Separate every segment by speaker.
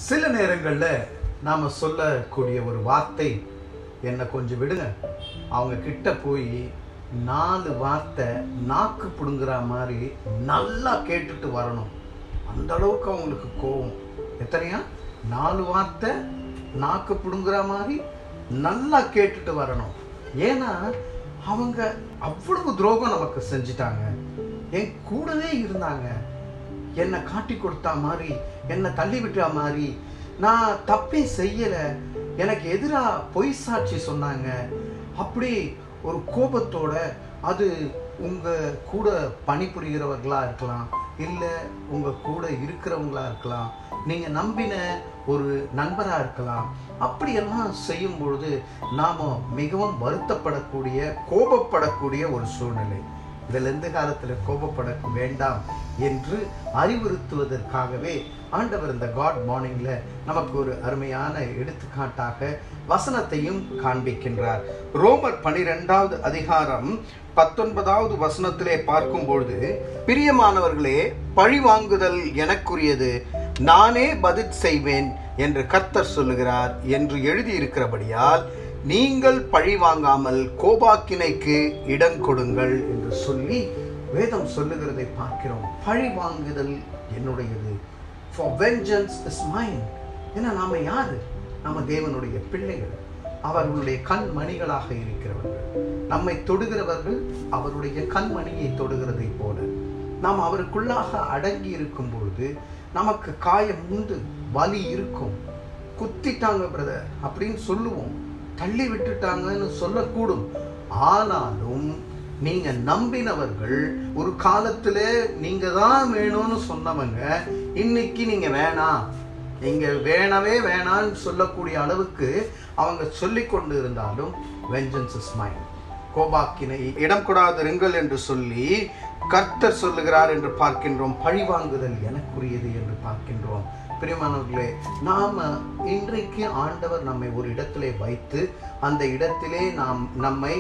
Speaker 1: சில நேரங்களில் நாம் சொல்லக்கூடிய ஒரு வார்த்தை என்னை கொஞ்சம் விடுங்க அவங்க கிட்ட போய் நாலு வார்த்தை நாக்கு பிடுங்குற மாதிரி நல்லா கேட்டுட்டு வரணும் அந்த அளவுக்கு அவங்களுக்கு கோவம் எத்தனையா நாலு வார்த்தை நாக்கு பிடுங்குற மாதிரி நல்லா கேட்டுட்டு வரணும் ஏன்னா அவங்க அவ்வளவு துரோகம் நமக்கு செஞ்சிட்டாங்க என் கூடவே இருந்தாங்க என்னை காட்டி கொடுத்தா மாதிரி என்னை தள்ளி விட்டா மாதிரி நான் தப்பே செய்யலை எனக்கு எதிராக பொய் சாட்சி சொன்னாங்க அப்படி ஒரு கோபத்தோட அது உங்கள் கூட பணிபுரிகிறவர்களா இருக்கலாம் இல்லை உங்கள் கூட இருக்கிறவங்களா இருக்கலாம் நீங்கள் நம்பின ஒரு நண்பராக இருக்கலாம் அப்படியெல்லாம் செய்யும் பொழுது நாம் மிகவும் வருத்தப்படக்கூடிய கோபப்படக்கூடிய ஒரு சூழ்நிலை இதில் எந்த காலத்தில் கோபப்பட வேண்டாம் என்று அறிவுறுத்துவதற்காகவே ஆண்டவர் இந்த காட் மார்னிங்கில் நமக்கு ஒரு அருமையான எடுத்துக்காட்டாக வசனத்தையும் காண்பிக்கின்றார் ரோமர் பனிரெண்டாவது அதிகாரம் பத்தொன்பதாவது வசனத்திலே பார்க்கும் பொழுது பிரியமானவர்களே பழி வாங்குதல் எனக்குரியது நானே பதில் செய்வேன் என்று கர்த்தர் சொல்லுகிறார் என்று எழுதியிருக்கிறபடியால் நீங்கள் பழி வாங்காமல் கோபாக்கினைக்கு இடம் கொடுங்கள் என்று சொல்லி வேதம் சொல்லுகிறதை பார்க்கிறோம் பழி வாங்குதல் என்னுடையது ஃபார் வெஞ்சன்ஸ் இஸ் மைன் ஏன்னா நாம யாரு நாம தேவனுடைய பிள்ளைகள் அவர்களுடைய கண்மணிகளாக இருக்கிறவர்கள் நம்மை தொடுகிறவர்கள் அவருடைய கண்மணியை தொடுகிறதை போல நாம் அவருக்குள்ளாக அடங்கி இருக்கும் பொழுது நமக்கு காயம் உண்டு வலி இருக்கும் குத்திட்டாங்க பிரதர் அப்படின்னு சொல்லுவோம் தள்ளி விட்டுட்டாங்கன்னு சொல்லக்கூடும் ஆனாலும் நீங்க நம்பினவர்கள் ஒரு காலத்துல நீங்க தான் வேணும்னு சொன்னவங்க இன்னைக்கு நீங்க வேணாம் நீங்க வேணவே வேணான்னு சொல்லக்கூடிய அளவுக்கு அவங்க சொல்லி கொண்டு இருந்தாலும் வெஞ்சன்ஸ் இஸ் மைண்ட் கோபாக்கினை இடம் கொடாதிருங்கள் என்று சொல்லி கர்த்தர் சொல்லுகிறார் என்று பார்க்கின்றோம் பழிவாங்குதல் எனக்குரியது என்று பார்க்கின்றோம் பிரியமானவர்களே நாம இன்றைக்கு ஆண்டவர் நம்மை ஒரு இடத்திலே வைத்து அந்த இடத்திலே நாம் நம்மை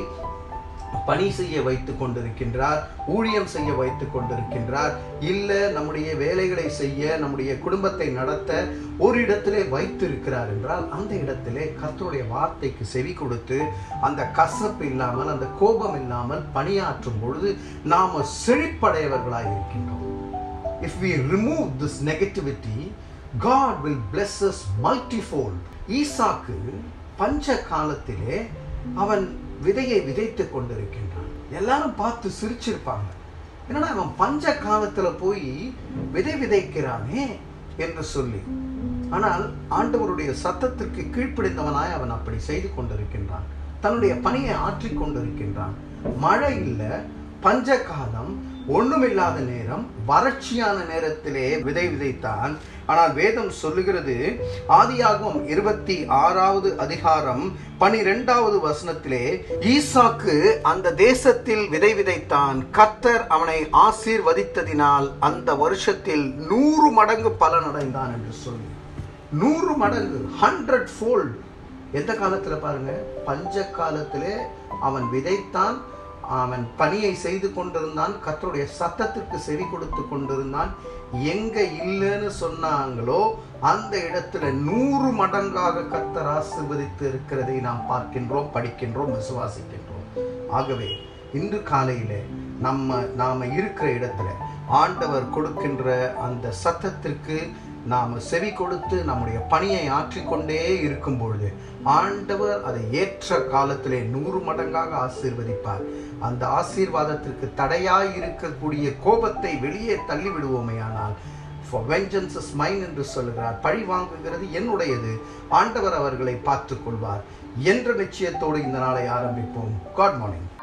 Speaker 1: பணி செய்ய வைத்துக் கொண்டிருக்கின்றார் ஊழியம் செய்ய வைத்துக் கொண்டிருக்கின்றார் இல்ல நம்முடைய வேலைகளை செய்ய நம்முடைய குடும்பத்தை நடத்த ஒரு இடத்திலே வைத்திருக்கிறார் என்றால் அந்த இடத்திலே கர்த்தருடைய வார்த்தைக்கு செவி கொடுத்து அந்த கசப்பு இல்லாமல் அந்த கோபம் இல்லாமல் பணியாற்றும் பொழுது நாம செழிப்படையவர்களாய் இருக்கின்றோம் if we remove this negativity God will bless us multifold ஈசாக்கு பஞ்ச காலத்திலே அவன் விதையை விதைத்து கொண்டிருக்கின்றான் எல்லாரும் பார்த்து சிரிச்சிருப்பாங்க என்னடா அவன் பஞ்ச காலத்துல போய் விதை விதைக்கிறானே என்று சொல்லி ஆனால் ஆண்டவருடைய சத்தத்திற்கு கீழ்ப்படிந்தவனாய் அவன் அப்படி செய்து கொண்டிருக்கின்றான் தன்னுடைய பணியை ஆற்றிக் கொண்டிருக்கின்றான் மழை இல்லை பஞ்ச காலம் ஒண்ணுமில்லாத நேரம் வறட்சியான நேரத்திலே விதை விதைத்தான் ஆனால் வேதம் சொல்லுகிறது ஆதியாகும் இருபத்தி ஆறாவது அதிகாரம் பனிரெண்டாவது வசனத்திலே ஈசாக்கு அந்த தேசத்தில் விதை விதைத்தான் கத்தர் அவனை ஆசீர்வதித்ததினால் அந்த வருஷத்தில் நூறு மடங்கு பலனடைந்தான் என்று சொல்லி நூறு மடங்கு ஹண்ட்ரட் ஃபோல்ட் எந்த காலத்துல பாருங்க பஞ்ச காலத்திலே அவன் விதைத்தான் அவன் பணியை செய்து கொண்டிருந்தான் கத்தருடைய சத்தத்துக்கு செவி கொடுத்து கொண்டிருந்தான் எங்க இல்லைன்னு சொன்னாங்களோ அந்த இடத்துல நூறு மடங்காக கத்தர் ஆசிர்வதித்து இருக்கிறதை நாம் பார்க்கின்றோம் படிக்கின்றோம் விசுவாசிக்கின்றோம் ஆகவே இன்று காலையில நம்ம நாம இருக்கிற இடத்துல ஆண்டவர் கொடுக்கின்ற அந்த சத்தத்திற்கு நாம் செவி கொடுத்து நம்முடைய பணியை ஆற்றிக்கொண்டே இருக்கும் பொழுது ஆண்டவர் அதை ஏற்ற காலத்திலே நூறு மடங்காக ஆசீர்வதிப்பார் அந்த ஆசீர்வாதத்திற்கு தடையாய் இருக்கக்கூடிய கோபத்தை வெளியே தள்ளி விடுவோமே ஆனால் வெஞ்சன்ஸ் இஸ் மைன் என்று சொல்லுகிறார் பழி வாங்குகிறது என்னுடையது ஆண்டவர் அவர்களை பார்த்துக் கொள்வார் என்ற நிச்சயத்தோடு இந்த நாளை ஆரம்பிப்போம் காட் மார்னிங்